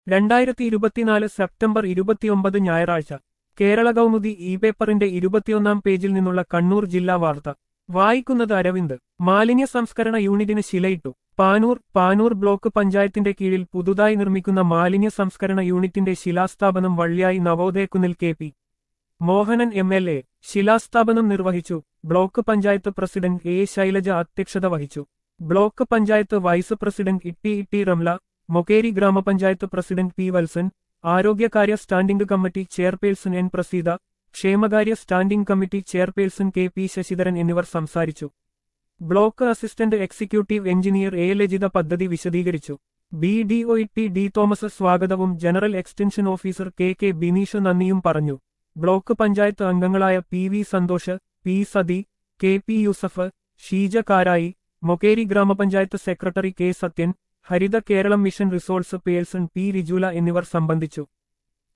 രണ്ടായിരത്തി ഇരുപത്തിനാല് സെപ്റ്റംബർ ഇരുപത്തിയൊമ്പത് ഞായറാഴ്ച കേരള കൗമുദി ഇ പേപ്പറിന്റെ ഇരുപത്തിയൊന്നാം പേജിൽ നിന്നുള്ള കണ്ണൂർ ജില്ലാ വാർത്ത വായിക്കുന്നത് അരവിന്ദ് മാലിന്യ സംസ്കരണ യൂണിറ്റിന് ശിലയിട്ടു പാനൂർ പാനൂർ ബ്ലോക്ക് പഞ്ചായത്തിന്റെ കീഴിൽ പുതുതായി നിർമ്മിക്കുന്ന മാലിന്യ സംസ്കരണ യൂണിറ്റിന്റെ ശിലാസ്ഥാപനം വള്ളിയായി നവോദയക്കുന്നിൽ K P Mohanan M L A ശിലാസ്ഥാപനം നിർവഹിച്ചു block panchayat president A Shailaja അധ്യക്ഷത വഹിച്ചു ബ്ലോക്ക് പഞ്ചായത്ത് വൈസ് പ്രസിഡന്റ് ഇട്ടി ഇട്ടി റംല മൊക്കേരി ഗ്രാമപഞ്ചായത്ത് പ്രസിഡന്റ് പി വത്സൻ ആരോഗ്യകാര്യ standing committee chairperson N Praseetha ക്ഷേമകാര്യ standing committee chairperson K P Sasidharan എന്നിവർ സംസാരിച്ചു block assistant executive engineer A Lajitha പദ്ധതി വിശദീകരിച്ചു B D O T D Thomas സ്വാഗതവും general extension officer K K Bineesh നന്ദിയും പറഞ്ഞു ബ്ലോക്ക് പഞ്ചായത്ത് അംഗങ്ങളായ P V Santhosh P Sathi K P Yusuf Sheeja Karayi Mokeri ഗ്രാമപഞ്ചായത്ത് secretary K Sathyan Haritha Keralam mission resource person P Rijula എന്നിവർ സംബന്ധിച്ചു